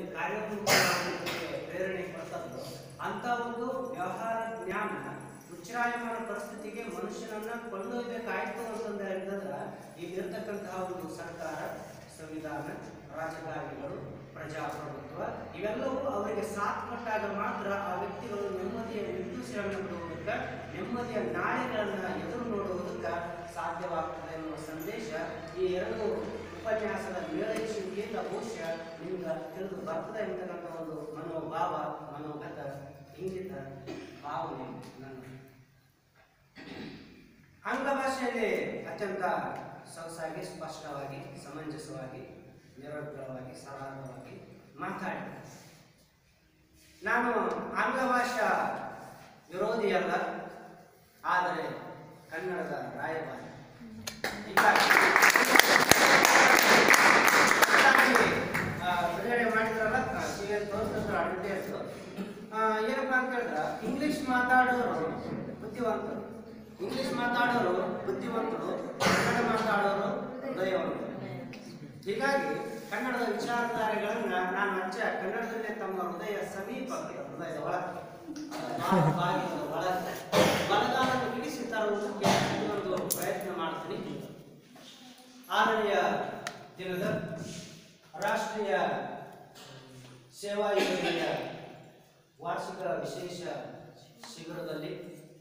ಕಾರ್ಯರೂಪಕ್ಕೆ ಪ್ರೇರಣೆ ಕೊಡ್ತದೋ ಅಂತ ಒಂದು ವ್ಯವಹಾರ ಜ್ಞಾನ ಉಚ್ಚಾಯಮಾನ ಪರಿಸ್ಥಿತಿಗೆ ಮನುಷ್ಯನನ್ನ ಕೊಂಡೊಯ್ಬೇಕಾಯ್ತು ಅಂತಂದ್ರೆ ಹೇಳಿದ್ರೆ ಇಲ್ಲಿರ್ತಕ್ಕಂತಹ ಒಂದು ಸರ್ಕಾರ ಸಂವಿಧಾನ ರಾಜಕಾರಣಿಗಳು ಪ್ರಜಾಪ್ರಭುತ್ವ ಇವೆಲ್ಲವೂ ಅವರಿಗೆ ಸಾಥ್ ಕೊಟ್ಟಾಗ ಮಾತ್ರ ಆ ವ್ಯಕ್ತಿಗಳು ನೆಮ್ಮದಿಯ ನಿರ್ದೋಷಿಗಳನ್ನು ಬಿಡುವುದಕ್ಕೆ ನೆಮ್ಮದಿಯ ನಾಳೆಗಳನ್ನ ಎದುರು ನೋಡುವುದಕ್ಕೆ ಸಾಧ್ಯವಾಗ್ತದೆ ಎನ್ನುವ ಸಂದೇಶ ಈ ಎರಡು ಉಪನ್ಯಾಸದ ಮೇಳೈಸುವಿಕೆಯಿಂದ ಬಹುಶಃ ನಿಮ್ಗೆ ತಿಳಿದು ಬರ್ತದೆ ಅಂತಕ್ಕಂಥ ಒಂದು ಮನೋಭಾವ ಮನೋಗತ ಇಂಗಿತ ಭಾವನೆ ನನ್ನ ಆಂಗ್ಲಭಾಷೆಯಲ್ಲಿ ಅತ್ಯಂತ ಸೊಗಸಾಗಿ ಸ್ಪಷ್ಟವಾಗಿ ಸಮಂಜಸವಾಗಿ ನಿರರ್ಗಳವಾಗಿ ಸರಳವಾಗಿ ಮಾತಾಡಿ ನಾನು ಆಂಗ್ಲ ಭಾಷಾ ವಿರೋಧಿಯಲ್ಲ ಆದರೆ ಕನ್ನಡದ ರಾಯಭಾರಿ ಹೀಗಾಗಿ ಹೀಗಾಗಿ, ಆ, ಬಿಡುಗಡೆ ಮಾಡಿದ್ರಲ್ಲ ಸೀರಿಯಲ್ ತೋರಿಸಿದ್ರು ಅಡ್ವರ್ಟೈಸ್ ಏನಪ್ಪಾ ಅಂತ ಹೇಳಿದ್ರೆ ಇಂಗ್ಲಿಷ್ ಮಾತಾಡೋರು ಬುದ್ಧಿವಂತರು ಇಂಗ್ಲಿಷ್ ಮಾತಾಡೋರು ಬುದ್ಧಿವಂತರು ಕನ್ನಡ ಮಾತಾಡೋರು ಹೃದಯವಂತರು ಹೀಗಾಗಿ ಕನ್ನಡದ ವಿಚಾರಧಾರೆಗಳನ್ನ ನಾನು ಅಚ್ಚ ಕನ್ನಡದಲ್ಲೇ ತಮ್ಮ ಹೃದಯ ಸಮೀಪ ಹೃದಯದ ಒಳಗೆ ಬಾಗಿಲು ಬಾಗಿಲದ ಒಳಗೆ ಬಲಗಾಲನ್ನು ಬಿಡಿಸಿ ತರುವುದಕ್ಕೆ ಒಂದು ಪ್ರಯತ್ನ ಮಾಡ್ತೀನಿ ಆರನೆಯ ದಿನದ ರಾಷ್ಟ್ರೀಯ ಸೇವಾ ಯೋಜನೆಯ ವಾರ್ಷಿಕ ವಿಶೇಷ ಶಿಬಿರದಲ್ಲಿ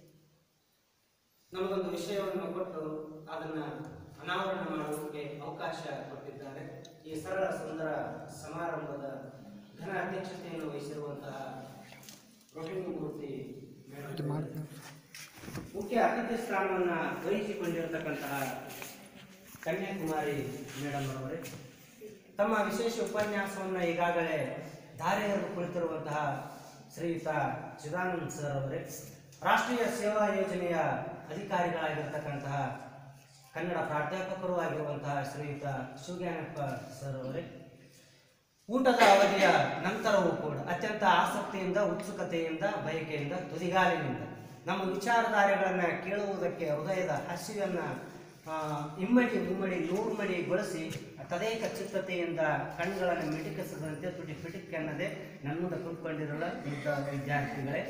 ನಮಗೊಂದು ವಿಷಯವನ್ನು ಕೊಟ್ಟು ಅದನ್ನ ಅನಾವರಣ ಮಾಡುವುದಕ್ಕೆ ಅವಕಾಶ ಕೊಟ್ಟಿದ್ದಾರೆ ಈ ಸರಳ ಸುಂದರ ಸಮಾರಂಭದ ಘನ ಅಧ್ಯಕ್ಷತೆಯನ್ನು ವಹಿಸಿರುವಂತಹ ರೋಹಿಣಿ ಮೂರ್ತಿ ಮೇಡಮ್ ಮುಖ್ಯ ಅತಿಥಿ ಸ್ಥಾನವನ್ನು ವಹಿಸಿಕೊಂಡಿರತಕ್ಕಂತಹ ಕನ್ಯಾಕುಮಾರಿ ಮೇಡಮ್ ಅವರೇ ತಮ್ಮ ವಿಶೇಷ ಉಪನ್ಯಾಸವನ್ನು ಈಗಾಗಲೇ ಧಾರೆಯರು ಕುಳಿತಿರುವಂತಹ ಶ್ರೀಯುತ ಚಿದಾನಂದ್ ಸರ್ ಅವರೇ ರಾಷ್ಟ್ರೀಯ ಸೇವಾ ಯೋಜನೆಯ ಅಧಿಕಾರಿಗಳಾಗಿರ್ತಕ್ಕಂತಹ ಕನ್ನಡ ಪ್ರಾಧ್ಯಾಪಕರು ಆಗಿರುವಂತಹ ಶ್ರೀಯುತ ಶಿವಜ್ಞಾನಪ್ಪ ಸರ್ ಅವರೇ ಊಟದ ಅವಧಿಯ ನಂತರವೂ ಕೂಡ ಅತ್ಯಂತ ಆಸಕ್ತಿಯಿಂದ ಉತ್ಸುಕತೆಯಿಂದ ಬಯಕೆಯಿಂದ ತುದಿಗಾಲಿನಿಂದ ನಮ್ಮ ವಿಚಾರಧಾರೆಗಳನ್ನು ಕೇಳುವುದಕ್ಕೆ ಹೃದಯದ ಹಸಿವನ್ನು ಆ, ಇಮ್ಮಡಿ ಮುಮ್ಮಡಿ ನೂರು ಮಡಿಗೊಳಿಸಿ ತದೇಕ ಚಿತ್ತತೆಯಿಂದ ಕಣ್ಣುಗಳನ್ನು ಮಿಟಿಕಿಸದಂತೆ ತುಟಿ ಪಿಟಿಕ್ ಅನ್ನದೆ ನನ್ನದ ಕೂತ್ಕೊಂಡಿರಲ್ಲ ಇಂಥ ವಿದ್ಯಾರ್ಥಿಗಳೇ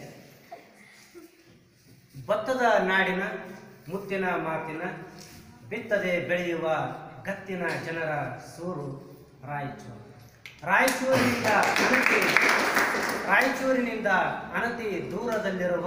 ಭತ್ತದ ನಾಡಿನ ಮುತ್ತಿನ ಮಾತಿನ ಬಿತ್ತದೆ ಬೆಳೆಯುವ ಗತ್ತಿನ ಜನರ ಸೂರು ರಾಯಚೂರು ರಾಯಚೂರಿನಿಂದ ಅನತಿ ರಾಯಚೂರಿನಿಂದ ಅನತಿ ದೂರದಲ್ಲಿರುವ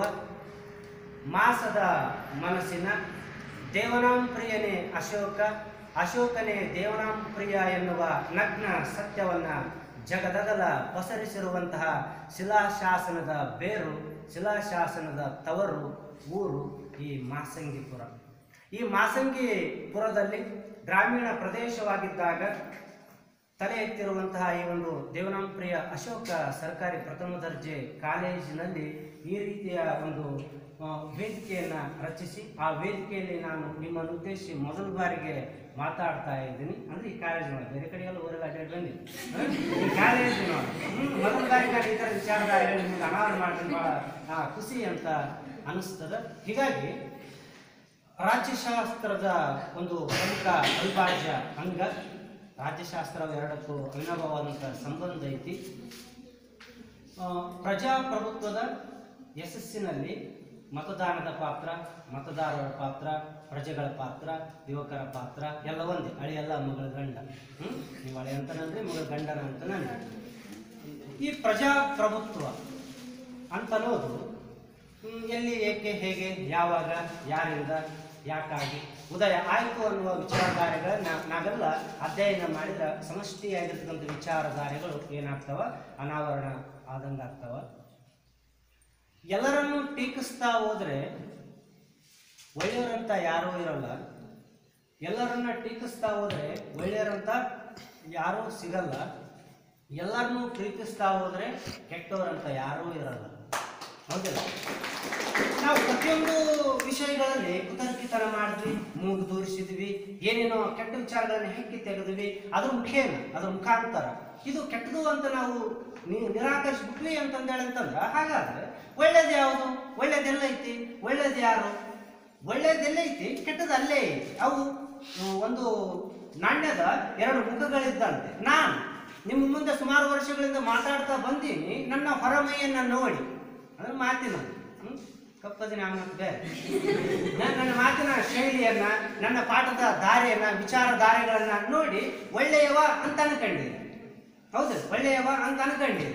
ಮಾಸದ ಮನಸ್ಸಿನ ದೇವನಾಂ ಪ್ರಿಯನೇ ಅಶೋಕ ಅಶೋಕನೇ ದೇವನಾಂ ಪ್ರಿಯ ಎನ್ನುವ ನಗ್ನ ಸತ್ಯವನ್ನ ಜಗದಗಲ ಪಸರಿಸಿರುವಂತಹ ಶಿಲಾಶಾಸನದ ಬೇರು ಶಿಲಾಶಾಸನದ ತವರು ಊರು ಈ ಮಾಸಂಗಿಪುರ ಈ ಮಾಸಂಗಿಪುರದಲ್ಲಿ ಗ್ರಾಮೀಣ ಪ್ರದೇಶವಾಗಿದ್ದಾಗ ತಲೆ ಎತ್ತಿರುವಂತಹ ಈ ಒಂದು ದೇವನಾಂಪ್ರಿಯ ಅಶೋಕ ಸರ್ಕಾರಿ ಪ್ರಥಮ ದರ್ಜೆ ಕಾಲೇಜಿನಲ್ಲಿ ಈ ರೀತಿಯ ಒಂದು ಆ, ವೇದಿಕೆಯನ್ನ ರಚಿಸಿ ಆ ವೇದಿಕೆಯಲ್ಲಿ ನಾನು ನಿಮ್ಮನ್ನು ಉದ್ದೇಶಿಸಿ ಮೊದಲ ಬಾರಿಗೆ ಮಾತಾಡ್ತಾ ಇದ್ದೀನಿ ಅಂದ್ರೆ ಈ ಕಾಲೇಜಿನೊಳಗೆ ಬೇರೆ ಕಡೆ ಎಲ್ಲ ಊರೆಲ್ಲ ಅಡ್ಡಾಡಿ ಬಂದಿಲ್ಲ ಹ? ಈ ಕಾಲೇಜಿನೊಳಗೆ ಹ್ಮ್, ಮೊದಲ ಬಾರಿಗೆ ನಾನು ಈ ಥರ ವಿಚಾರಧಾರೆ ನಿಮಗೆ ಅನಾವರಣ ಮಾಡ್ತೀನಿ ಭಾಳ ಆ, ಖುಷಿ ಅಂತ ಅನಿಸ್ತದ ಹೀಗಾಗಿ ರಾಜ್ಯಶಾಸ್ತ್ರದ ಒಂದು ಪ್ರಮುಖ ಅವಿಭಾಜ್ಯ ಅಂಗ ರಾಜ್ಯಶಾಸ್ತ್ರ ಎರಡಕ್ಕೂ ಅವಿನಾಭವಾದಂಥ ಸಂಬಂಧ ಐತಿ ಆ, ಪ್ರಜಾಪ್ರಭುತ್ವದ ಯಶಸ್ಸಿನಲ್ಲಿ ಮತದಾನದ ಪಾತ್ರ ಮತದಾರರ ಪಾತ್ರ ಪ್ರಜೆಗಳ ಪಾತ್ರ ಯುವಕರ ಪಾತ್ರ ಎಲ್ಲ ಒಂದೇ ಅಳಿಯಲ್ಲ ಮಗಳ ಗಂಡ ಹ್ಮ್ ನೀವು ಅಳಿ ಅಂತನಂದ್ರೆ ಮಗಳ ಗಂಡನ ಅಂತನಂದ್ರೆ ಈ ಪ್ರಜಾಪ್ರಭುತ್ವ ಅಂತನ್ನೋದು ಹ್ಮ್, ಎಲ್ಲಿ ಏಕೆ ಹೇಗೆ ಯಾವಾಗ ಯಾರಿಂದ ಯಾಕಾಗಿ ಉದಯ ಆಯಿತು ಅನ್ನುವ ವಿಚಾರಧಾರೆಗಳನ್ನ ನಾವೆಲ್ಲ ಅಧ್ಯಯನ ಮಾಡಿದ ಸಮಷ್ಟಿಯಾಗಿರ್ತಕ್ಕಂಥ ವಿಚಾರಧಾರೆಗಳು ಏನಾಗ್ತವ ಅನಾವರಣ ಆದಂಗಾಗ್ತವ ಎಲ್ಲರನ್ನೂ ಟೀಕಿಸ್ತಾ ಹೋದ್ರೆ ಒಳ್ಳೆಯವರಂತ ಯಾರೂ ಇರಲ್ಲ ಎಲ್ಲರನ್ನ ಟೀಕಿಸ್ತಾ ಹೋದ್ರೆ ಒಳ್ಳೆಯವರಂತ ಯಾರೂ ಸಿಗಲ್ಲ ಎಲ್ಲರನ್ನೂ ಪ್ರೀತಿಸ್ತಾ ಹೋದ್ರೆ ಕೆಟ್ಟವರಂತ ಯಾರೂ ಇರಲ್ಲ ಹೌದಿಲ್ಲ ನಾವು ಪ್ರತಿಯೊಂದು ವಿಷಯಗಳಲ್ಲಿ ಕುತರ್ಕಿತನ ಮಾಡಿದ್ವಿ ಮೂಗು ತೋರಿಸಿದ್ವಿ ಏನೇನೋ ಕೆಟ್ಟ ವಿಚಾರಗಳನ್ನ ಹೆಕ್ಕಿ ತೆಗೆದ್ವಿ ಅದ್ರ ಮುಖೇನ ಅದ್ರ ಮುಖಾಂತರ ಇದು ಕೆಟ್ಟದು ಅಂತ ನಾವು ನೀವು ನಿರಾಕರಿಸ್ಬಿಟ್ವಿ ಅಂತಂದೇಳಿ ಅಂತಂದ್ರೆ ಹಾಗಾದ್ರೆ ಒಳ್ಳೇದು ಯಾವುದು ಒಳ್ಳೇದೆಲ್ಲ ಐತಿ ಒಳ್ಳೇದು ಯಾರು ಒಳ್ಳೇದೆಲ್ಲ ಐತಿ ಕೆಟ್ಟದ್ದು ಅಲ್ಲೇ ಐತಿ ಅವು ಹ್ಮ್, ಒಂದು ನಾಣ್ಯದ ಎರಡು ಮುಖಗಳಿದ್ದಂತೆ ನಾನು ನಿಮ್ಮ ಮುಂದೆ ಸುಮಾರು ವರ್ಷಗಳಿಂದ ಮಾತಾಡ್ತಾ ಬಂದೀನಿ ನನ್ನ ಹೊರಮೈಯನ್ನ ನೋಡಿ ಅಂದ್ರೆ ಮಾತಿನ ಹ್ಮ್? ಕಪ್ಪದಿನ ಆಮೇಲೆ ಬೇರೆ ನಾನು ನನ್ನ ಮಾತಿನ ಶೈಲಿಯನ್ನ ನನ್ನ ಪಾಠದ ದಾರಿಯನ್ನ ವಿಚಾರ ದಾರಿಗಳನ್ನ ನೋಡಿ ಒಳ್ಳೆಯವ ಅಂತ ಅನ್ಕೊಂಡಿದ್ದೆ ಹೌದು ಒಳ್ಳೆಯವ ಅಂತ ಅನ್ಕೊಂಡಿದ್ದೆ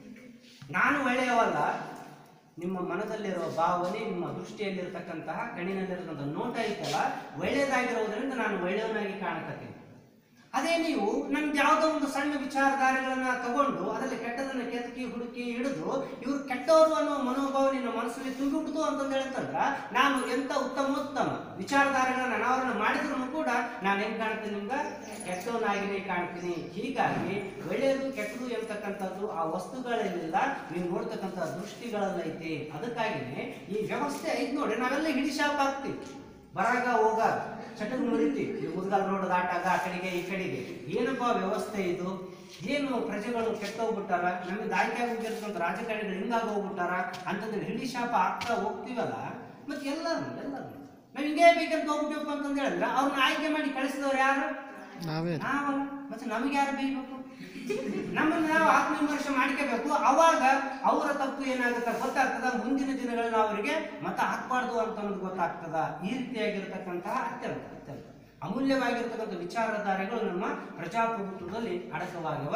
ನಾನು ಒಳ್ಳೆಯವಲ್ಲ ನಿಮ್ಮ ಮನದಲ್ಲಿರುವ ಭಾವನೆ ನಿಮ್ಮ ದೃಷ್ಟಿಯಲ್ಲಿರ್ತಕ್ಕಂತಹ ಕಣ್ಣಿನಲ್ಲಿರ್ತಕ್ಕಂಥ ನೋಟ ಐತಲ್ಲ ಒಳ್ಳೆಯದಾಗಿರೋದ್ರಿಂದ ನಾನು ಒಳ್ಳೆಯವನಾಗಿ ಕಾಣಕತ್ತೀನಿ ಅದೇ ನೀವು ನಮ್ದು ಯಾವುದೋ ಒಂದು ಸಣ್ಣ ವಿಚಾರಧಾರೆಗಳನ್ನ ತಗೊಂಡು ಅದರಲ್ಲಿ ಕೆಟ್ಟದನ್ನ ಕೆದಕಿ ಹುಡುಕಿ ಹಿಡಿದು ಇವ್ರು ಕೆಟ್ಟವರು ಅನ್ನೋ ಮನೋಭಾವ ನಿನ್ನ ಮನಸ್ಸಲ್ಲಿ ತುಂಬಿಬಿಡ್ತು ಅಂತಂದು ಹೇಳ್ತಂದ್ರ ನಾನು ಎಂತ ಉತ್ತಮೋತ್ತಮ ವಿಚಾರಧಾರೆಗಳನ್ನ ಅನಾವರಣ ಮಾಡಿದ್ರು ಕೂಡ ನಾನು ಹೆಂಗ್ ಕಾಣ್ತೀನಿ ನಿಮ್ಗ ಕೆಟ್ಟವನಾಗಿನೇ ಕಾಣ್ತೀನಿ ಹೀಗಾಗಿ ಒಳ್ಳೆಯದು ಕೆಟ್ಟದು ಎಂತಕ್ಕಂಥದ್ದು ಆ ವಸ್ತುಗಳಲ್ಲಿಲ್ಲ ನೀವು ನೋಡ್ತಕ್ಕಂಥ ದೃಷ್ಟಿಗಳಲ್ಲೈತಿ ಅದಕ್ಕಾಗಿನೇ ಈ ವ್ಯವಸ್ಥೆ ಐತ್ ನೋಡಿ ನಾವೆಲ್ಲ ಹಿಡಿಶಾಪ್ ಆಗ್ತೀವಿ ಬರಾಗ ಹೋಗ ಚಟಕ್ ಮುರಿತೀವಿ ಮುದ್ಗಾಲ್ ರೋಡ್ ದಾಟಾಗ ಆ ಕಡೆಗೆ ಈ ಕಡೆಗೆ ಏನಪ್ಪ ವ್ಯವಸ್ಥೆ ಇದು ಏನು ಪ್ರಜೆಗಳು ಕೆಟ್ಟೋಗ್ಬಿಟ್ಟಾರ ನಮಗೆ ಆಯ್ಕೆ ಆಗಿರ್ತಕ್ಕಂಥ ರಾಜಕಾರಣಿಗಳು ಹಿಂಗಾಗಿ ಹೋಗ್ಬಿಟ್ಟಾರ ಅಂತಂದ್ರೆ ಹಿಡಿ ಶಾಪ ಆಗ್ತಾ ಹೋಗ್ತೀವಲ್ಲ ಮತ್ತೆ ಎಲ್ಲರೂ ಎಲ್ಲರೂ ನಾವು ಹಿಂಗೇ ಬೇಕಂತ ಹೋಗ್ಬೇಕು ಅಂತಂದು ಹೇಳಿದ್ರೆ ಅವ್ರನ್ನ ಆಯ್ಕೆ ಮಾಡಿ ಕಳಿಸಿದವ್ರು ಯಾರು ನಾವೇ ನಾವಲ್ಲ ಮತ್ತೆ ನಮಗೆ ಯಾರು ಬೇಯಬೇಕು ನಮ್ಮನ್ನ ನಾವು ಆತ್ಮವಿಮರ್ಶೆ ಮಾಡ್ಕೋಬೇಕು ಅವಾಗ ಅವರ ತಪ್ಪು ಏನಾಗುತ್ತೆ ಗೊತ್ತಾಗ್ತದ ಮುಂದಿನ ದಿನಗಳಲ್ಲಿ ನಾವು ಅವರಿಗೆ ಮತ ಹಾಕ್ಬಾರ್ದು ಅಂತ ಅನ್ನೋದು ಗೊತ್ತಾಗ್ತದ ಈ ರೀತಿಯಾಗಿರ್ತಕ್ಕಂತಹ ಅತ್ಯಂತ ಅತ್ಯಂತ ಅಮೂಲ್ಯವಾಗಿರ್ತಕ್ಕಂಥ ವಿಚಾರಧಾರೆಗಳು ನಮ್ಮ ಪ್ರಜಾಪ್ರಭುತ್ವದಲ್ಲಿ ಅಡಕವಾಗಿವ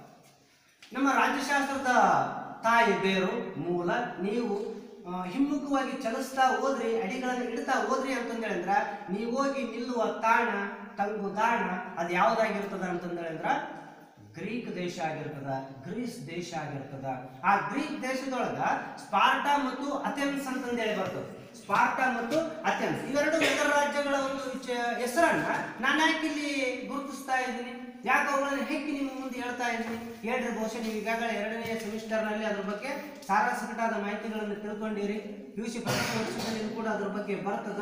ನಮ್ಮ ರಾಜ್ಯಶಾಸ್ತ್ರದ ತಾಯಿ ಬೇರು ಮೂಲ ನೀವು ಆ, ಹಿಮ್ಮುಖವಾಗಿ ಚಲಿಸ್ತಾ ಹೋದ್ರಿ ಅಡಿಗಳನ್ನು ಇಡ್ತಾ ಹೋದ್ರಿ ಅಂತಂದ್ ಹೇಳಿದ್ರ ನೀವು ಹೋಗಿ ನಿಲ್ಲುವ ತಾಣ ತಂಗು ದಾಣ ಅದು ಯಾವ್ದಾಗಿರ್ತದ ಅಂತಂದ್ ಹೇಳಿದ್ರ ಗ್ರೀಕ್ ದೇಶ ಆಗಿರ್ತದ ಗ್ರೀಸ್ ದೇಶ ಆಗಿರ್ತದ ಆ ಗ್ರೀಕ್ ದೇಶದೊಳಗ ಸ್ಪಾರ್ಟಾ ಮತ್ತು ಅಥೆನ್ಸ್ ಅಂತಂದ್ ಹೇಳಿ ಬರ್ತದೆ ಸ್ಪಾರ್ಟಾ ಮತ್ತು ಅಥೆನ್ಸ್ ಇವೆರಡು ನಗರ ರಾಜ್ಯಗಳ ಒಂದು ವಿಚ- ಹೆಸರನ್ನ ನಾನು ಯಾಕೆ ಇಲ್ಲಿ ಗುರುತಿಸ್ತಾ ಇದ್ದೀನಿ ಯಾಕೆ ಅವುಗಳನ್ನ ಹೆಕ್ಕಿ ನಿಮ್ಮ ಮುಂದೆ ಹೇಳ್ತಾ ಇದ್ದೀನಿ ಹೇಳ್ರಿ ಬಹುಶಃ ನೀವು ಈಗಾಗಲೇ ಎರಡನೇ ಸೆಮಿಸ್ಟರ್ನಲ್ಲಿ ಅದ್ರ ಬಗ್ಗೆ ಸಾರಾಸಗಟಾದ ಮಾಹಿತಿಗಳನ್ನು ತಿಳ್ಕೊಂಡಿರಿ ಯು ಸಿ ಪ್ರಥಮ ವರ್ಷದಲ್ಲಿ ಕೂಡ ಅದ್ರ ಬಗ್ಗೆ ಬರ್ತದ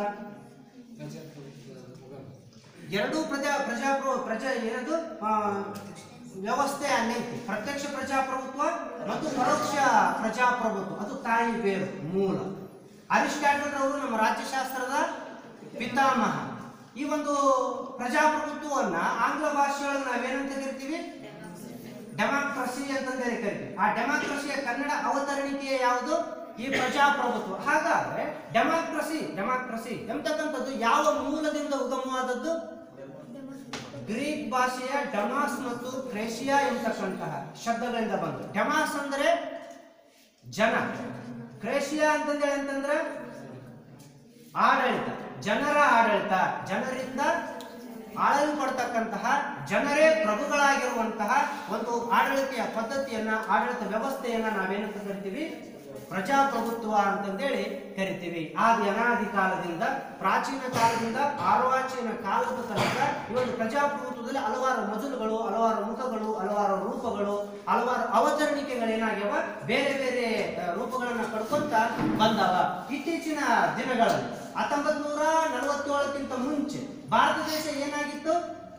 ಎರಡೂ ಪ್ರಜಾ ಪ್ರಜಾಪ್ರಭು ಪ್ರಜಾ ಏನದು ಆ, ವ್ಯವಸ್ಥೆ ಅಲ್ಲೈತಿ ಪ್ರತ್ಯಕ್ಷ ಪ್ರಜಾಪ್ರಭುತ್ವ ಮತ್ತು ಪರೋಕ್ಷ ಪ್ರಜಾಪ್ರಭುತ್ವ ಅದು ತಾಯಿ ಬೇರು ಮೂಲ ಅರಿಸ್ಟಾಟಲ್ ಅವರು ನಮ್ಮ ರಾಜ್ಯಶಾಸ್ತ್ರದ ಪಿತಾಮಹ ಈ ಒಂದು ಪ್ರಜಾಪ್ರಭುತ್ವವನ್ನ ಆಂಗ್ಲ ಭಾಷೆಯೊಳಗೆ ನಾವೇನಂತ ಕರಿತೀವಿ ಡೆಮಾಕ್ರಸಿ ಅಂತಂದೇಳಿ ಕರಿತೀವಿ ಆ ಡೆಮಾಕ್ರಸಿಯ ಕನ್ನಡ ಅವತರಣಿಕೆ ಯಾವುದು ಈ ಪ್ರಜಾಪ್ರಭುತ್ವ ಹಾಗಾದ್ರೆ ಡೆಮಾಕ್ರಸಿ ಡೆಮಾಕ್ರಸಿ ಎಂತಕ್ಕಂಥದ್ದು ಯಾವ ಮೂಲದಿಂದ ಉಗಮವಾದದ್ದು ಗ್ರೀಕ್ ಭಾಷೆಯ ಡಮಾಸ್ ಮತ್ತು ಕ್ರೇಷಿಯಾ ಎಂತಕ್ಕಂತಹ ಶಬ್ದಗಳಿಂದ ಬಂತು ಡೆಮಾಸ್ ಅಂದ್ರೆ ಜನ ಕ್ರೇಷಿಯಾ ಅಂತಂದೇಳಿ ಅಂತಂದ್ರೆ ಆಡಳಿತ ಜನರ ಆಡಳಿತ ಜನರಿಂದ ಆಳಲ್ಪಡ್ತಕ್ಕಂತಹ ಜನರೇ ಪ್ರಭುಗಳಾಗಿರುವಂತಹ ಒಂದು ಆಡಳಿತೆಯ ಪದ್ಧತಿಯನ್ನ ಆಡಳಿತ ವ್ಯವಸ್ಥೆಯನ್ನ ನಾವೇನಂತ ಕರಿತೀವಿ ಪ್ರಜಾಪ್ರಭುತ್ವ ಅಂತಂದೇಳಿ ಕರಿತೀವಿ ಆದಿ ಅನಾದಿ ಕಾಲದಿಂದ ಪ್ರಾಚೀನ ಕಾಲದಿಂದ ಆರ್ವಾಚೀನ ಕಾಲದ ತನಕ ಈ ಒಂದು ಪ್ರಜಾಪ್ರಭುತ್ವದಲ್ಲಿ ಹಲವಾರು ಮಜಲುಗಳು ಹಲವಾರು ಮುಖಗಳು ಹಲವಾರು ರೂಪಗಳು ಹಲವಾರು ಅವತರಣಿಕೆಗಳೇನಾಗ್ಯಾವ ಬೇರೆ ಬೇರೆ ಆ, ರೂಪಗಳನ್ನ ಪಡ್ಕೊಂತ ಬಂದವ ಇತ್ತೀಚಿನ ದಿನಗಳಲ್ಲಿ ಹತ್ತೊಂಬತ್ ನೂರ ನಲವತ್ತೇಳಕ್ಕಿಂತ ಮುಂಚೆ ಭಾರತ ದೇಶ ಏನಾಗಿತ್ತು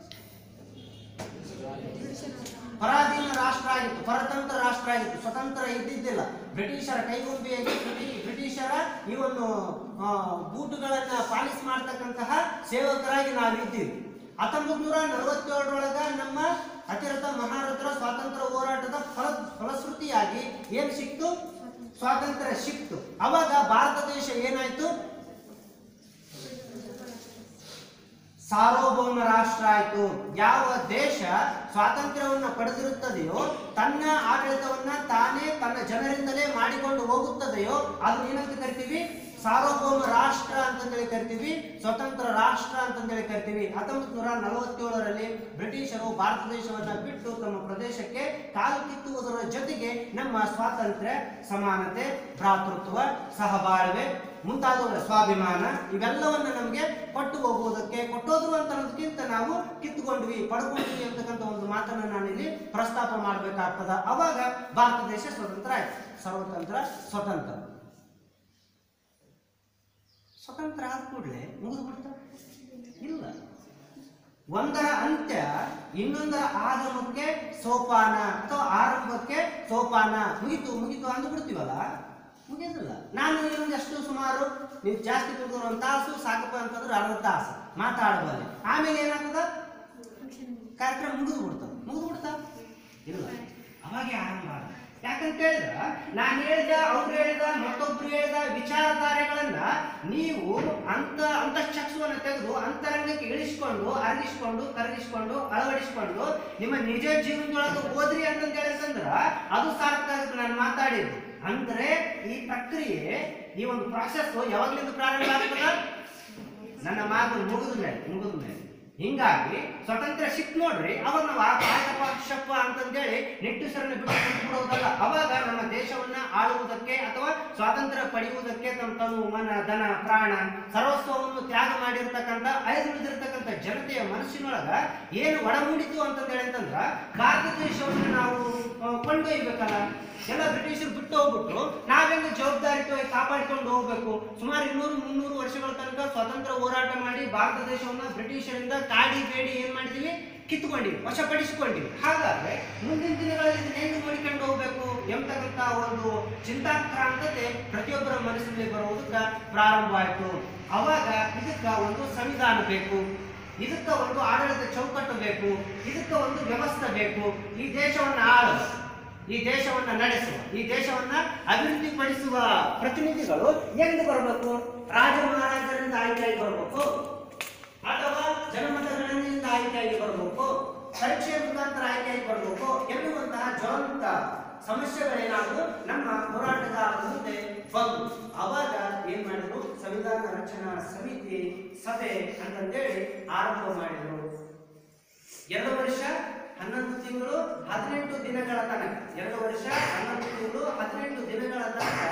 ಪರಾಧೀನ ರಾಷ್ಟ್ರ ಆಗಿತ್ತು ಪರತಂತ್ರ ರಾಷ್ಟ್ರ ಆಗಿತ್ತು ಸ್ವತಂತ್ರ ಇದ್ದಿದ್ದಿಲ್ಲ ಬ್ರಿಟಿಷರ ಕೈಗೊಂಬೆಯಾಗಿ ಬ್ರಿಟಿ- ಬ್ರಿಟಿಷರ ಈ ಒಂದು ಆ, ಬೂಟುಗಳನ್ನ ಪಾಲಿಸ್ ಮಾಡ್ತಕ್ಕಂತಹ ಸೇವಕರಾಗಿ ನಾವು ಇದ್ದೀವಿ ಹತ್ತೊಂಬತ್ ನೂರ ನಲವತ್ತೇಳರೊಳಗ ನಮ್ಮ ಅತಿರಥ ಮಹಾರಥರ ಸ್ವಾತಂತ್ರ್ಯ ಹೋರಾಟದ ಫಲ ಫಲಶ್ರುತಿಯಾಗಿ ಏನ್ ಸಿಕ್ತು ಸ್ವಾತಂತ್ರ್ಯ ಸಿಕ್ತು ಅವಾಗ ಭಾರತ ದೇಶ ಏನಾಯ್ತು ಸಾರ್ವಭೌಮ ರಾಷ್ಟ್ರ ಆಯ್ತು ಯಾವ ದೇಶ ಸ್ವಾತಂತ್ರ್ಯವನ್ನ ಪಡೆದಿರುತ್ತದೆಯೋ ತನ್ನ ಆಡಳಿತವನ್ನ ತಾನೇ ತನ್ನ ಜನರಿಂದಲೇ ಮಾಡಿಕೊಂಡು ಹೋಗುತ್ತದೆಯೋ ಅದು ಏನಂತ ಕರಿತೀವಿ ಸಾರ್ವಭೌಮ ರಾಷ್ಟ್ರ ಅಂತಂದೇಳಿ ಕರಿತೀವಿ ಸ್ವತಂತ್ರ ರಾಷ್ಟ್ರ ಅಂತಂದೇಳಿ ಕರಿತೀವಿ ಹತ್ತೊಂಬತ್ತು ನೂರ ನಲವತ್ತೇಳರಲ್ಲಿ ಬ್ರಿಟಿಷರು ಭಾರತ ದೇಶವನ್ನ ಬಿಟ್ಟು ತಮ್ಮ ಪ್ರದೇಶಕ್ಕೆ ಕಾಲು ಕಿತ್ತುವುದರ ಜೊತೆಗೆ ನಮ್ಮ ಸ್ವಾತಂತ್ರ್ಯ ಸಮಾನತೆ ಭ್ರಾತೃತ್ವ ಸಹಬಾಳ್ವೆ ಮುಂತಾದವುಗಳ ಸ್ವಾಭಿಮಾನ ಇವೆಲ್ಲವನ್ನ ನಮಗೆ ಕೊಟ್ಟು ಹೋಗುವುದಕ್ಕೆ ಕೊಟ್ಟೋದ್ರು ಅಂತ ಅನ್ನೋದಕ್ಕಿಂತ ನಾವು ಕಿತ್ತುಕೊಂಡ್ವಿ ಪಡ್ಕೊಂಡ್ವಿ ಅಂತಕ್ಕಂಥ ಒಂದು ಮಾತನ್ನ ನಾನಿಲ್ಲಿ ಪ್ರಸ್ತಾಪ ಮಾಡಬೇಕಾಗ್ತದ ಅವಾಗ ಭಾರತ ದೇಶ ಸ್ವತಂತ್ರ ಆಯ್ತು ಸರ್ವತಂತ್ರ ಸ್ವತಂತ್ರ ಸ್ವತಂತ್ರ ಆದ ಕೂಡಲೇ ಮುಗಿದು ಬಿಡ್ತ ಇಲ್ಲ ಒಂದರ ಅಂತ್ಯ ಇನ್ನೊಂದರ ಆಗಮಕ್ಕೆ ಸೋಪಾನ ಅಥವಾ ಆರಂಭಕ್ಕೆ ಸೋಪಾನ ಮುಗಿತು ಮುಗಿತು ಅಂದು ಬಿಡ್ತೀವಲ್ಲ ಮುಗಿಯೋದಿಲ್ಲ ನಾನು ಇನ್ನೊಂದಷ್ಟು ಸುಮಾರು ನೀವು ಜಾಸ್ತಿ ಕುಡಿದ್ರು ಒಂದು ತಾಸು ಸಾಕಪ್ಪ ಅಂತಂದ್ರೆ ಅರ್ಧ ತಾಸು ಮಾತಾಡಬಲ್ಲೆ ಆಮೇಲೆ ಏನಾಗ್ತದ ಕಾರ್ಯಕ್ರಮ ಮುಗಿದು ಬಿಡ್ತದೆ ಮುಗಿದು ಬಿಡ್ತಾವ ಇಲ್ಲ ಅವಾಗೆ ಆರಂಭ ಆದ. ಯಾಕಂತ ಹೇಳಿದ್ರ ನಾನು ಹೇಳಿದ ಅವ್ರು ಹೇಳಿದ ಮತ್ತೊಬ್ರು ಹೇಳಿದ ವಿಚಾರಧಾರೆಗಳನ್ನ ನೀವು ಅಂತ ಅಂತಃಚಕ್ಷುವನ್ನು ತೆಗೆದು ಅಂತರಂಗಕ್ಕೆ ಇಳಿಸ್ಕೊಂಡು ಅರಗಿಸ್ಕೊಂಡು ಕರಗಿಸ್ಕೊಂಡು ಅಳವಡಿಸ್ಕೊಂಡು ನಿಮ್ಮ ನಿಜ ಜೀವನದೊಳಗೆ ಓದ್ರಿ ಅಂತಂತ ಹೇಳಿದಂದ್ರ ಅದು ಸಾರ್ಥಕ ಆಗುತ್ತೆ ನಾನು ಮಾತಾಡಿದ್ದು ಅಂದ್ರೆ ಈ ಪ್ರಕ್ರಿಯೆ ಈ ಒಂದು ಪ್ರಾಸೆಸ್ ಯಾವಾಗ್ಲಿಂದ ಪ್ರಾರಂಭ ಆಗ್ತದ ನನ್ನ ಮಾತು ಮುಗಿದ ಮೇಲೆ ಮುಗಿದ ಮೇಲೆ ಹಿಂಗಾಗಿ ಸ್ವತಂತ್ರ ಸಿಕ್ ನೋಡ್ರಿ ಅವಾಗ ನಾವು ಆಯ್ತಪ್ಪ ಶಪ್ಪ ಅಂತಂದೇಳಿ ನಿಟ್ಟುಸರನ್ನು ಬಿಟ್ಟು ಬಿಡೋದಲ್ಲ ಅವಾಗ ನಮ್ಮ ದೇಶವನ್ನ ಆಳುವುದಕ್ಕೆ ಅಥವಾ ಸ್ವಾತಂತ್ರ್ಯ ಪಡೆಯುವುದಕ್ಕೆ ತಮ್ಮ ತನು ಮನ ಧನ ಪ್ರಾಣ ಸರ್ವಸ್ವವನ್ನು ತ್ಯಾಗ ಮಾಡಿರ್ತಕ್ಕಂಥ ಐದುಳಿದಿರ್ತಕ್ಕಂಥ ಜನತೆಯ ಮನಸ್ಸಿನೊಳಗ ಏನು ಒಡಮೂಡಿತು ಅಂತಂದೇಳಿ ಅಂತಂದ್ರ ಭಾರತ ದೇಶವನ್ನು ನಾವು ಆ, ಕೊಂಡೊಯ್ಬೇಕಲ್ಲ ಎಲ್ಲ ಬ್ರಿಟಿಷರು ಬಿಟ್ಟು ಹೋಗ್ಬಿಟ್ಟು ನಾವೆಂದು ಜವಾಬ್ದಾರಿಯುತವಾಗಿ ಕಾಪಾಡಿಕೊಂಡು ಹೋಗ್ಬೇಕು ಸುಮಾರು ಇನ್ನೂರು ಮುನ್ನೂರು ವರ್ಷಗಳ ತನಕ ಸ್ವಾತಂತ್ರ್ಯ ಹೋರಾಟ ಮಾಡಿ ಭಾರತ ದೇಶವನ್ನ ಬ್ರಿಟಿಷರಿಂದ ಕಾಡಿ ಬೇಡಿ ಏನ್ ಮಾಡ್ತೀವಿ ಕಿತ್ಕೊಂಡಿವಿ ವಶಪಡಿಸಿಕೊಂಡಿವಿ ಹಾಗಾದ್ರೆ ಮುಂದಿನ ದಿನಗಳಲ್ಲಿ ಇದನ್ನ ಹೆಂಗ್ ನೋಡಿಕೊಂಡು ಹೋಗ್ಬೇಕು ಎಂಬತಕ್ಕಂತ ಒಂದು ಚಿಂತಾಕ್ರಾಂತತೆ ಪ್ರತಿಯೊಬ್ಬರ ಮನಸ್ಸಿನಲ್ಲಿ ಬರುವುದಕ್ಕ ಪ್ರಾರಂಭ ಆಯ್ತು ಅವಾಗ ಇದಕ್ಕ ಒಂದು ಸಂವಿಧಾನ ಬೇಕು ಇದಕ್ಕ ಒಂದು ಆಡಳಿತ ಚೌಕಟ್ಟು ಬೇಕು ಇದಕ್ಕ ಒಂದು ವ್ಯವಸ್ಥೆ ಬೇಕು ಈ ದೇಶವನ್ನ ಆಳುವ ಈ ದೇಶವನ್ನ ನಡೆಸುವ ಈ ದೇಶವನ್ನ ಅಭಿವೃದ್ಧಿಪಡಿಸುವ ಪ್ರತಿನಿಧಿಗಳು ಹೆಂಗ್ ಬರಬೇಕು ರಾಜ ಮಹಾರಾಜರಿಂದ ಆಯ್ಕೆಯಾಗಿ ಬರಬೇಕು ಅಥವಾ ಜನಮತಗಳಿಂದ ಆಯ್ಕೆಯಾಗಿ ಬರಬೇಕು ಪರೀಕ್ಷೆ ಮುಖಾಂತರ ಆಯ್ಕೆಯಾಗಿ ಬರಬೇಕು ಎನ್ನುವಂತಹ ಜ್ವಲಂತ ಸಮಸ್ಯೆಗಳೇನಾದ್ರು ನಮ್ಮ ಹೋರಾಟಗಾರರ ಮುಂದೆ ಬಂದು ಅವಾಗ ಏನ್ ಮಾಡಿದ್ರು ಸಂವಿಧಾನ ರಚನಾ ಸಮಿತಿ ಸಭೆ ಅಂತಂದೇಳಿ ಆರಂಭ ಮಾಡಿದ್ರು ಎರಡು ವರ್ಷ ಹನ್ನೊಂದು ತಿಂಗಳು ಹದಿನೆಂಟು ದಿನಗಳ ತನಕ ಎರಡು ವರ್ಷ ಹನ್ನೊಂದು ತಿಂಗಳು ಹದಿನೆಂಟು ದಿನಗಳ ತನಕ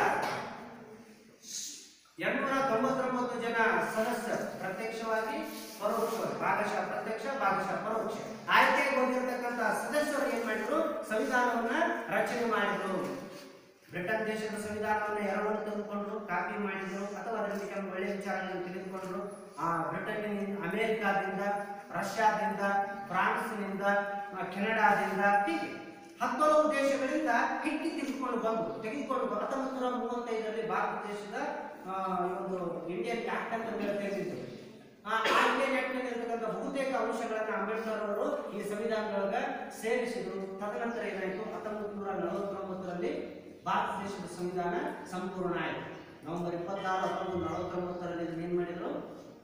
ಎರಡ್ನೂರ ತೊಂಬತ್ತೊಂಬತ್ತು ಜನ ಸದಸ್ಯರು ಪ್ರತ್ಯಕ್ಷವಾಗಿ ಪರೋಕ್ಷವಾಗಿ ಭಾಗಶಃ ಪ್ರತ್ಯಕ್ಷ ಭಾಗಶಃ ಪರೋಕ್ಷ ಆಯ್ಕೆಗೆ ಹೋಗಿರ್ತಕ್ಕಂಥ ಸದಸ್ಯರು ಏನ್ ಮಾಡಿದ್ರು ಸಂವಿಧಾನವನ್ನ ರಚನೆ ಮಾಡಿದ್ರು ಬ್ರಿಟನ್ ದೇಶದ ಸಂವಿಧಾನವನ್ನು ಎರಡನ್ನು ತೆಗೆದುಕೊಂಡ್ರು ಕಾಪಿ ಮಾಡಿದ್ರು ಅಥವಾ ಅದರಲ್ಲಿ ಕೆಲವು ಒಳ್ಳೆಯ ವಿಚಾರಗಳನ್ನು ತೆಗೆದುಕೊಂಡ್ರು ಆ ಬ್ರಿಟನ್ ಅಮೆರಿಕಾದಿಂದ ರಷ್ಯಾದಿಂದ ಫ್ರಾನ್ಸ್ನಿಂದ ಆ, ಕೆನಡಾದಿಂದ ಹೀಗೆ ಹತ್ತೊಂಬತ್ತು ದೇಶಗಳಿಂದ ಹಿಕ್ಕಿ ತೆಗೆದುಕೊಂಡು ಬಂದು ತೆಗೆದುಕೊಂಡು ಬಂದು ಹತ್ತೊಂಬತ್ತು ನೂರ ಮೂವತ್ತೈದರಲ್ಲಿ ಭಾರತ ದೇಶದ ಆ, ಈ ಒಂದು ಇಂಡಿಯನ್ ಆಕ್ಟ್ ಅಂತ ಹೇಳಿ ತೆಗೆದಿತ್ತು ಆ ಆ ಇಂಡಿಯನ್ ಆಕ್ಟ್ ನಲ್ಲಿ ಇರ್ತಕ್ಕಂಥ ಬಹುತೇಕ ಅಂಶಗಳನ್ನ ಅಂಬೇಡ್ಕರ್ ಅವರು ಈ ಸಂವಿಧಾನದೊಳಗ ಸೇರಿಸಿದ್ರು ತದನಂತರ ಏನಾಯ್ತು ಹತ್ತೊಂಬತ್ತು ನೂರ ನಲವತ್ತೊಂಬತ್ತರಲ್ಲಿ ಭಾರತ ದೇಶದ ಸಂವಿಧಾನ ಸಂಪೂರ್ಣ ಆಯಿತು ನವೆಂಬರ್ ಇಪ್ಪತ್ತಾರು ಹತ್ತೊಂಬತ್ತು ನಲವತ್ತೊಂಬತ್ತರಲ್ಲಿ ಇದನ್ನ ಏನ್ ಮಾಡಿದ್ರು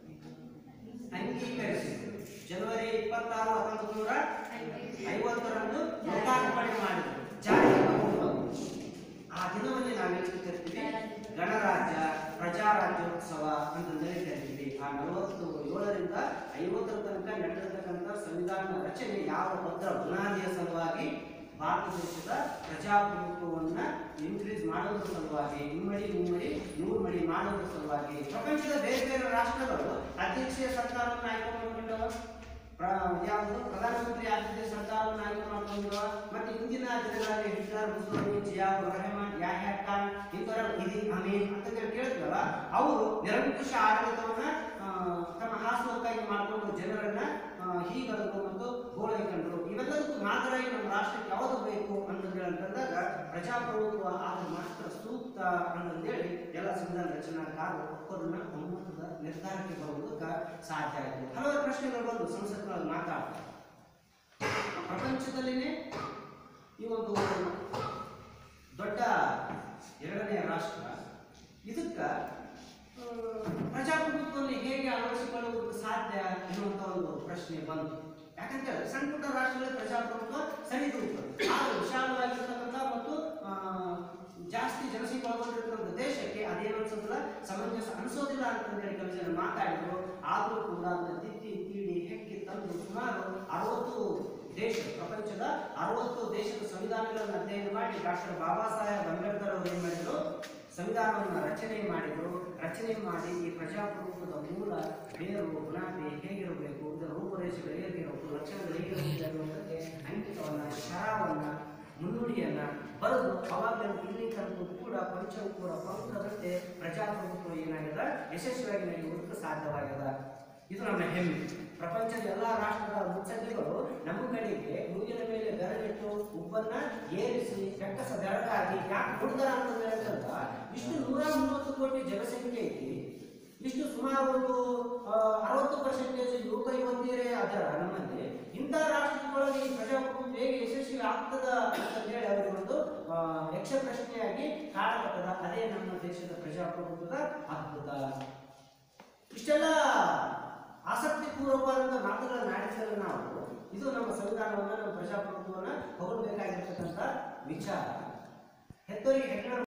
ಅಂಗೀಕರಿಸಿದ್ರು ಜನವರಿ ಇಪ್ಪತ್ತಾರು ಹತ್ತೊಂಬತ್ತು ನೂರ ಐವತ್ತರಂದು ಲೋಕಾರ್ಪಣೆ ಮಾಡಿದ್ರು ಜಾರಿಗೆ ತಗೊಂಡು ಬಂದ್ರು. ಆ ದಿನವನ್ನೇ ನಾವೇನು ಕರಿತೀವಿ ಗಣರಾಜ್ಯ ಪ್ರಜಾರಾಜ್ಯೋತ್ಸವ ಅಂತ ಕರಿತೀವಿ ಆ ನಲವತ್ತು ಏಳರಿಂದ ಐವತ್ತರ ತನಕ ನಡೆದಿರ್ತಕ್ಕಂಥ ಸಂವಿಧಾನ ರಚನೆ ಯಾವ ಭದ್ರ ಬುನಾದಿಯ ಸಲುವಾಗಿ ಭಾರತ ದೇಶದ ಪ್ರಜಾಪ್ರಭುತ್ವವನ್ನ ಇನ್ಕ್ರೀಸ್ ಮಾಡೋದ್ರ ಸಲುವಾಗಿ ಇಮ್ಮಡಿ ಮುಮ್ಮಡಿ ನೂರು ಮಡಿ ಮಾಡೋದ್ರ ಸಲುವಾಗಿ ಪ್ರಪಂಚದ ಬೇರೆ ಬೇರೆ ರಾಷ್ಟ್ರಗಳು ಅಧ್ಯಕ್ಷೀಯ ಸರ್ಕಾರವನ್ನು ಆಯ್ಕೆ ಮಾಡಿಕೊಂಡವ ಪ್ರ- ಯಾವುದು ಪ್ರಧಾನಮಂತ್ರಿ ಆದ್ಯತೆ ಸರ್ಕಾರವನ್ನು ಆಯ್ಕೆ ಮಾಡ್ಕೊಂಡಿರುವ ಮತ್ತೆ ಇಂದಿನ ದಿನಗಳಲ್ಲಿ ಹಿಟ್ಲರ್ ಮುಸೋಲಿನಿ ಜಿಯಾವ್ ರೆಹಮಾನ್ ಯಾಹ್ಯಾ ಖಾನ್ ಇಂಥವರ ಇದಿ ಅಮೀನ್ ಅಂತ ಹೇಳಿ ಕೇಳಿದ್ರಲ್ಲ ಅವರು ನಿರಂಕುಶ ಆಡಳಿತವನ್ನ ಆ, ತಮ್ಮ ಹಾಸುವಕ್ಕಾಗಿ ಮಾಡಿಕೊಂಡು ಜನರನ್ನ ಆ, ಹೀಗಲಕು ಮತ್ತು ಗೋಳೈಕೊಂಡ್ರು ಇವೆಲ್ಲದಕ್ಕೂ ಮಾದರಿಯಾಗಿ ನಮ್ಮ ರಾಷ್ಟ್ರಕ್ಕೆ ಯಾವುದು ಬೇಕು ಅಂತಂದೇಳಿ ಅಂತಂದಾಗ ಪ್ರಜಾಪ್ರಭುತ್ವ ಆದ ಮಾತ್ರ ಸೂಕ್ತ ಅಂತಂದೇಳಿ ಎಲ್ಲ ಸಂವಿಧಾನ ರಚನಾಕಾರರು ಒಪ್ಪೋದನ್ನ ಒಮ್ಮತದ ನಿರ್ಧಾರಕ್ಕೆ ಬರುವುದಕ್ಕೆ ಸಾಧ್ಯ ಆಯಿತು ಹಲವಾರು ಪ್ರಶ್ನೆಗಳು ಬಂದು ಸಂಸತ್ನಲ್ಲಿ ಮಾತಾಡ್ತಾರೆ ಪ್ರಪಂಚದಲ್ಲಿನೇ ಈ ಒಂದು ದೊಡ್ಡ ಎರಡನೇ ರಾಷ್ಟ್ರ ಇದಕ್ಕ ಆ, ಪ್ರಜಾಪ್ರಭುತ್ವವನ್ನು ಹೇಗೆ ಅಳವಡಿಸಿಕೊಳ್ಳುವುದಕ್ಕೆ ಸಾಧ್ಯ ಎನ್ನುವಂತ ಒಂದು ಪ್ರಶ್ನೆ ಬಂತು ಯಾಕಂತ ಹೇಳಿದ್ರೆ ಸಣ್ಣ ಪುಟ್ಟ ರಾಷ್ಟ್ರಗಳಲ್ಲಿ ಪ್ರಜಾಪ್ರಭುತ್ವ ಸರಿದೂಗುತ್ತದೆ ಆದರೆ ವಿಶಾಲವಾಗಿರ್ತಕ್ಕಂಥ ಮತ್ತು ಆ, ಜಾಸ್ತಿ ಜನಸಂಖ್ಯೆ ಒಳಗೊಂಡಿರ್ತಕ್ಕಂಥ ದೇಶಕ್ಕೆ ಅದೇನು ಅನ್ಸೋದಿಲ್ಲ ಸಮಂಜಸ ಅನಿಸೋದಿಲ್ಲ ಅಂತಂದೇಳಿ ಕೆಲವು ಜನ ಮಾತಾಡಿದ್ರು ಆದರೂ ಕೂಡ ಅದನ್ನ ತಿದ್ದಿ ತೀಡಿ ಹೆಕ್ಕಿ ತಂದು ಸುಮಾರು ಅರವತ್ತು ದೇಶ ಪ್ರಪಂಚದ ಅರವತ್ತು ದೇಶದ ಸಂವಿಧಾನಗಳನ್ನು ಅಧ್ಯಯನ ಮಾಡಿ ಡಾಕ್ಟರ್ ಬಾಬಾ ಸಾಹೇಬ್ ಅಂಬೇಡ್ಕರ್ ಅವರು ಏನ್ ಮಾಡಿದ್ರು ಸಂವಿಧಾನವನ್ನು ರಚನೆ ಮಾಡಿದ್ರು ರಚನೆ ಮಾಡಿ ಈ ಪ್ರಜಾಪ್ರಭುತ್ವದ ಮೂಲ ಬೇರು ಬುನಾದಿ ಹೇಗಿರಬೇಕು ಇದರ ರೂಪರೇಷೆಗಳು ಹೇಗಿರಬೇಕು ಲಕ್ಷಣಗಳು ಹೇಗಿರಬೇಕು ಅನ್ನುವುದಕ್ಕೆ ಅಂಕಿತವನ್ನ ಶರವನ್ನ ಮುನ್ನುಡಿಯನ್ನ ಬರೆದು ಅವಾಗ ಇಲ್ಲಿ ತನಕ ಕೂಡ ಪಂಚವು ಕೂಡ ಪಂಕದಂತೆ ಪ್ರಜಾಪ್ರಭುತ್ವ ಏನಾಗ್ಯದ ಯಶಸ್ವಿಯಾಗಿ ನಡೆಯುವುದಕ್ಕೆ ಸಾಧ್ಯವಾಗ್ಯದ ಇದು ನಮ್ಮ ಹೆಮ್ಮೆ ಪ್ರಪಂಚದ ಎಲ್ಲಾ ರಾಷ್ಟ್ರದ ಮುತ್ಸದ್ದಿಗಳು ನಮ್ಮ ಕಡೆಗೆ ಮೂಗಿನ ಮೇಲೆ ಬೆರಳಿಟ್ಟು ಉಪ್ಪನ್ನ ಏರಿಸಿ ಕೆಕ್ಕಸ ಬೆರಗಾಗಿ ಯಾಕೆ ಕೊಡ್ತಾರ ಅಂತ ಹೇಳ್ತಂತ ಇಷ್ಟು ನೂರ ಮೂವತ್ತು ಕೋಟಿ ಜನಸಂಖ್ಯೆ ಐತಿ ಇಷ್ಟು ಸುಮಾರು ಒಂದು ಆ, ಅರವತ್ತು ಪರ್ಸೆಂಟೇಜ್ ಯುವಕ ಯುವತಿಯರೇ ಅದರ ನಮ್ಮಲ್ಲಿ ಇಂಥ ರಾಷ್ಟ್ರದೊಳಗೆ ಈ ಪ್ರಜಾಪ್ರಭುತ್ವ ಹೇಗೆ ಯಶಸ್ವಿ ಆಗ್ತದ ಅಂತಂದೇಳಿ ಅವರಿಗೆ ಒಂದು ಆ, ಯಕ್ಷ ಪ್ರಶ್ನೆಯಾಗಿ ಕಾಡಕತ್ತದ ಅದೇ ನಮ್ಮ ದೇಶದ ಪ್ರಜಾಪ್ರಭುತ್ವದ ಅದ್ಭುತ ಇಷ್ಟೆಲ್ಲ ಆಸಕ್ತಿಪೂರ್ವಕವಾದಂಥ ಮಾತುಗಳನ್ನು ಆಡಿಸಿದ್ರೆ ನಾವು ಇದು ನಮ್ಮ ಸಂವಿಧಾನವನ್ನ ನಮ್ಮ ಪ್ರಜಾಪ್ರಭುತ್ವವನ್ನ ಹೊಗಳಬೇಕಾಗಿರ್ತಕ್ಕಂಥ ವಿಚಾರ ಹೆತ್ತೋರಿಗೆ ಹೆಗ್ಗಣ